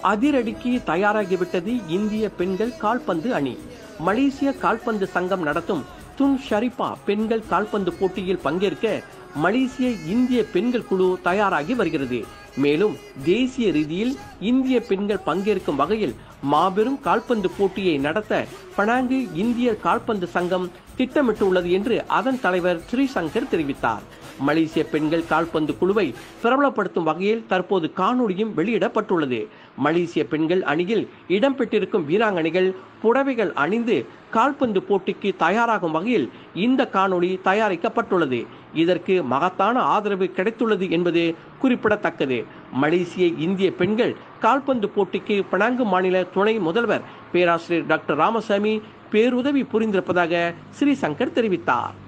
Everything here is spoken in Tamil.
அதிரடிக்கு தயாராகிவிட்டது இந்திய பெண்கள் கால்பந்து அணி மலேசிய கால்பந்து சங்கம் நடத்தும் துன் ஷரிபா பெண்கள் கால்பந்து போட்டியில் பங்கேற்க மலேசிய இந்திய பெண்கள் குழு தயாராகி வருகிறது மேலும் தேசிய ரீதியில் இந்திய பெண்கள் பங்கேற்கும் வகையில் மாபெரும் கால்பந்து போட்டியை நடத்த பனாங்கு இந்திய கால்பந்து சங்கம் திட்டமிட்டுள்ளது என்று அதன் தலைவர் ஸ்ரீசங்கர் தெரிவித்தார் மலேசிய பெண்கள் கால்பந்து குழுவை பிரபலப்படுத்தும் வகையில் தற்போது காணொளியும் வெளியிடப்பட்டுள்ளது மலேசிய பெண்கள் அணியில் இடம்பெற்றிருக்கும் வீராங்கனைகள் புடவைகள் அணிந்து கால்பந்து போட்டிக்கு தயாராகும் வகையில் இந்த காணொளி தயாரிக்கப்பட்டுள்ளது இதற்கு மகத்தான ஆதரவு கிடைத்துள்ளது என்பது குறிப்பிடத்தக்கது மலேசிய இந்திய பெண்கள் கால்பந்து போட்டிக்கு பனாங்கு மாநில துணை முதல்வர் பேராசிரியர் டாக்டர் ராமசாமி பேருதவி புரிந்திருப்பதாக ஸ்ரீசங்கர் தெரிவித்தார்